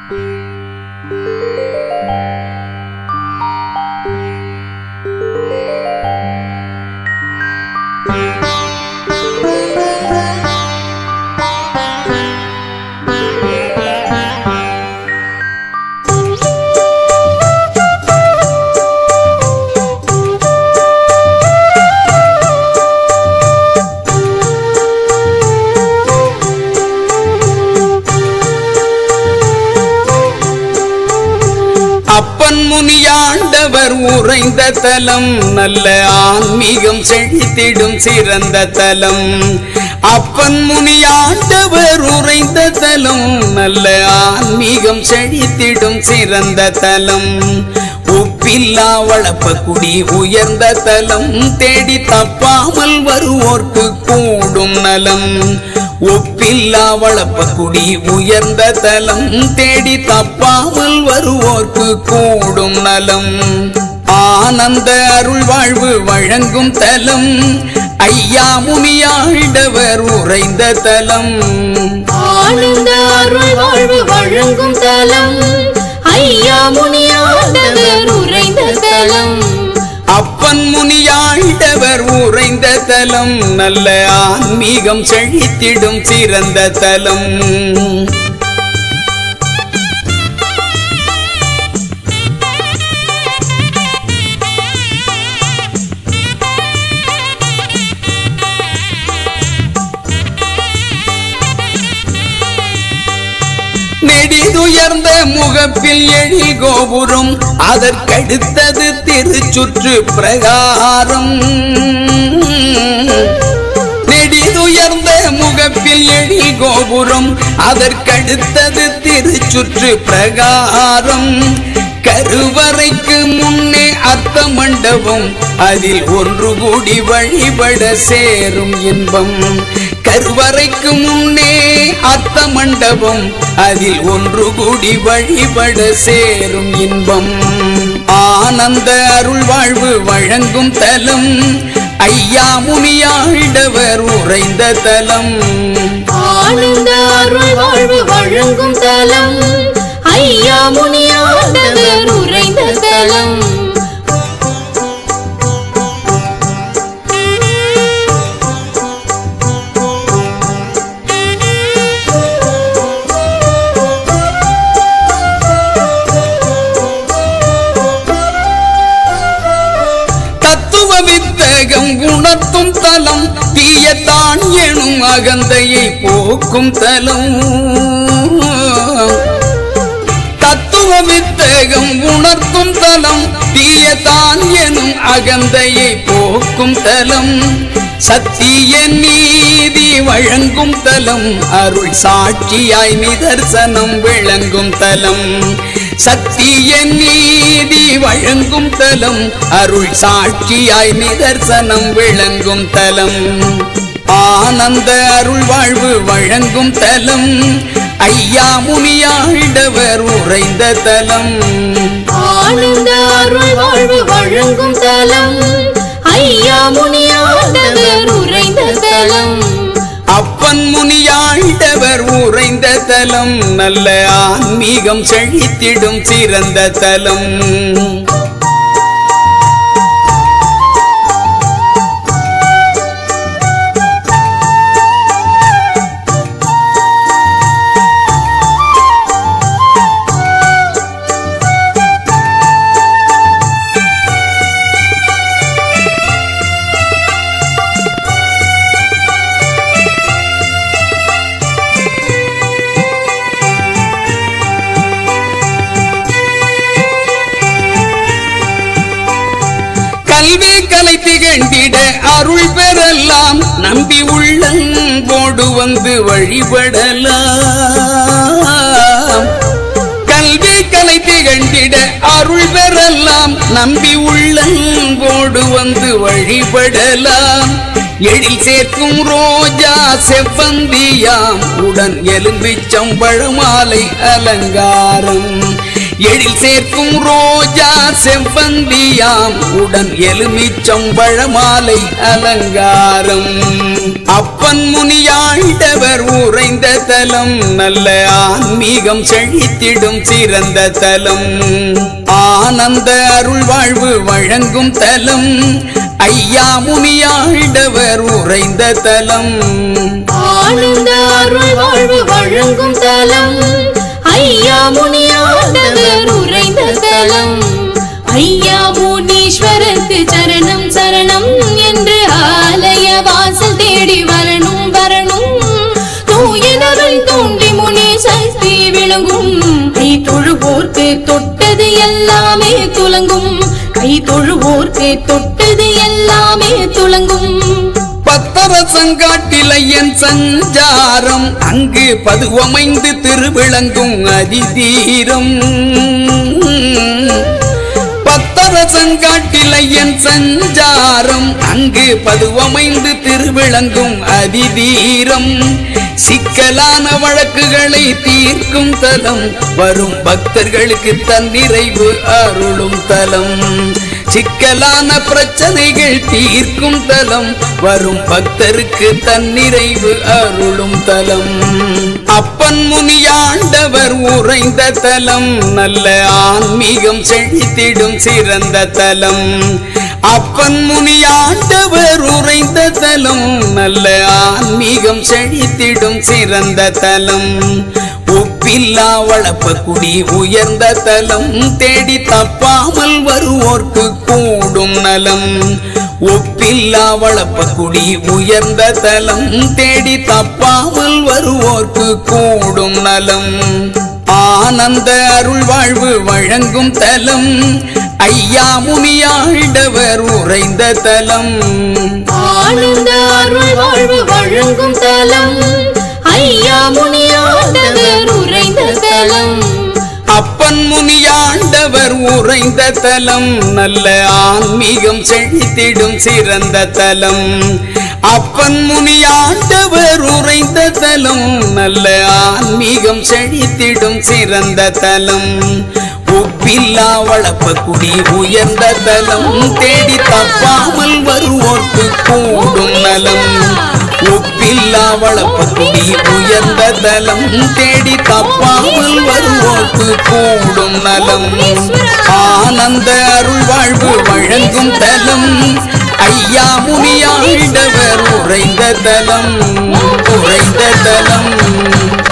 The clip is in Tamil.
அப்பன் முனியாண்டவர் உறைந்த தலம் நல்ல ஆன்மீகம் செழித்திடும் சிறந்த தலம் அப்பன் முனியாண்டவர் உறைந்த தலம் நல்ல ஆன்மீகம் செழித்திடும் சிறந்த தலம் உப்பில்லா வளப்பக்குடி உயர்ந்த தலம் தேடி தப்பாமல் வருவோர்க்கு கூடும் நலம் ஒப்பில்லா வளப்பக்குடி உயர்ந்த தலம் தேடி தப்பாமல் வருவோர்க்கு கூடும் நலம் ஆனந்த அருள் வாழ்வு வழங்கும் தலம் ஐயா முனியாண்டவர் உறைந்த தலம் ஆனந்த அருள் வாழ்வு வழங்கும் தலம் ஐயா முனியாண்டவர் உறைந்த தலம் அப்பன் முனியாண்டவர் உறைந்த தலம் நல்ல ஆன்மீகம் செழித்திடும் சிறந்த தலம் நெடிதுயர்ந்த முகப்பில் எழி கோபுரம் அதற்கடுத்தது திருச்சுற்று பிரகாரம் நெடிதுயர்ந்த முகப்பில் எழி கோபுரம் அதற்கடுத்தது திருச்சுற்று பிரகாரம் கருவறைக்கு முன்னே அர்த்த மண்டபம் அதில் ஒன்று கூடி வழிபட சேரும் இன்பம் கருவறைக்கு முன்னே அர்த்த மண்டபம் அதில் ஒன்று கூடி வழிபட சேரும் இன்பம் ஆனந்த அருள் வாழ்வு வழங்கும் தலம் ஐயா முனியாண்டவர் உறைந்த தலம் ஆனந்த அருள் வாழ்வு வழங்கும் தலம் ஐயா முனியாண்டவர் உறைந்த தலம் தத்துவ வித்தகம் உணர்த்தும் தலம் தீயத்தான் எனும் அகந்தையை போக்கும் தலம் தத்துவ வித்தகம் உணர்த்தும் தலம் தீயத்தான் எனும் அகந்தையை போக்கும் தலம் சத்திய நீதி வழங்கும் தலம் அருள் சாட்சியாய் நிதர்சனம் விளங்கும் தலம் சத்திய நீதி வழங்கும் தலம் அருள் சாட்சியாய் நிதர்சனம் விளங்கும் தலம் ஆனந்த அருள் வாழ்வு வழங்கும் தலம் ஐயா முனியாண்டவர் உறைந்த தலம் ஆனந்த அருள் வாழ்வு வழங்கும் தலம் ஐயா முனியாண்டவர் உறைந்த தலம் அப்பன் முனியாண்டவர் உறைந்த தலம் நல்ல ஆன்மீகம் செழித்திடும் சிறந்த தலம் கல்வி கலை திகழ்ந்திட அருள் பெறலாம் நம்பி உள்ளங்கோடு வந்து வழிபடலாம் கல்வி கலை திகழ்ந்திட அருள் பெறலாம் நம்பி உள்ளங்கோடு வந்து வழிபடலாம் எழில் சேர்க்கும் ரோஜா செவ்வந்தியாம் உடன் எலும்பிச்சம்பழ மாலை அலங்காரம் எழில் சேர்க்கும் ரோஜா செவ்வந்தியாம் உடன் எலுமிச்சம்பழமாலை அலங்காரம் அப்பன் முனியாண்டவர் உறைந்த தலம் நல்ல ஆன்மீகம் செழித்திடும் சிறந்த தலம் ஆனந்த அருள் வாழ்வு வழங்கும் தலம் ஐயா முனியாண்டவர் உறைந்த தலம் ஆனந்த அருள் வாழ்வு வழங்கும் தலம் ஐயா முனியாண்டவர் உறைந்த தலம் ஐயா முனீஸ்வரருக்கு சரணம் சரணம் என்று ஆலய வாசல் தேடி வரணும் வரணும் தூயனருள் தோண்டி முனி சக்தி விளங்கும் கை தொழுவோர்க்கு தொட்டது எல்லாமே துலங்கும் கை தொழுவோர்க்கு தொட்டது எல்லாமே துலங்கும் பத்தரசங்காட்டிலையன் சஞ்சாரம் அங்கு பதுவமைந்து திருவிளங்கும் அதிதீரம் பத்தரசங்காட்டிலையன் சஞ்சாரம் அங்கு பதுவமைந்து திருவிளங்கும் அதிதீரம் சிக்கலான வழக்குகளை தீர்க்கும் தலம் வரும் பக்தர்களுக்கு தன்னிறைவு அருளும் தலம் சிக்கலான பிரச்சனைகள் தீர்க்கும் தலம் வரும் பக்தருக்கு தன்னிறைவு அருளும் தலம் அப்பன் முனியாண்டவர் உறைந்த தலம் நல்ல ஆன்மீகம் செழித்திடும் சிறந்த தலம் அப்பன் முனியாண்டவர் உறைந்த தலம் நல்ல ஆன்மீகம் செழித்திடும் சிறந்த தலம் ஒப்பில்லா வளப்பக்குடி உயர்ந்த தலம் தேடி தப்பாமல் வருவோர்க்கு கூடும் நலம் ஒப்பில்லா வளப்பக்குடி உயர்ந்த தலம் தேடி தப்பாமல் வருவோர்க்கு கூடும் நலம் ஆனந்த அருள் வாழ்வு வழங்கும் தலம் ஐயா முனியாண்டவர் உறைந்த தலம் ஆனந்த அருள் வாழ்வு வழங்கும் தலம் ஐயா முனியாண்டவர் உறைந்த தலம் அப்பன் முனியாண்டவர் உறைந்த தலம் நல்ல ஆன்மீகம் செழித்திடும் சிறந்த தலம் அப்பன் முனியாண்டவர் உறைந்த தலம் நல்ல ஆன்மீகம் செழித்திடும் சிறந்த தலம் ஒப்பில்லா வளப்பக்குடி உயர்ந்த தலம் தேடி தப்பாமல் வருவோர்க்கு கூடும் நலம் ஒப்பில்லா வளப்பக்குடி உயர்ந்த தலம் தேடி தப்பாமல் வருவோர்க்கு கூடும் நலம் ஆனந்த அருள் வாழ்வு வழங்கும் தலம் ஐயா முனியாண்டவர் உறைந்த தலம் உறைந்த தலம்